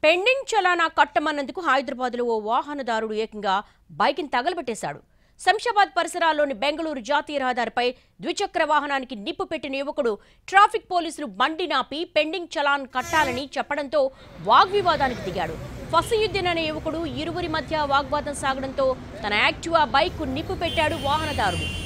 pending చలానా కట్టమన్నందుకు హైదరాబాద్లో ఓ వాహనదారుడు ఏకంగా బైక్ని తగలబెట్టేశాడు శంషాబాద్ పరిసరాల్లోని బెంగళూరు జాతీయ రహదారిపై ద్విచక్ర వాహనానికి నిప్పు పెట్టిన యువకుడు ట్రాఫిక్ పోలీసులు బండి నాపి పెండింగ్ చలాన్ కట్టాలని చెప్పడంతో వాగ్వివాదానికి దిగాడు ఫసయుద్దీన్ అనే యువకుడు ఇరువురి మధ్య వాగ్వాదం సాగడంతో తన యాక్టివా బైక్ నిప్పు పెట్టాడు వాహనదారుడు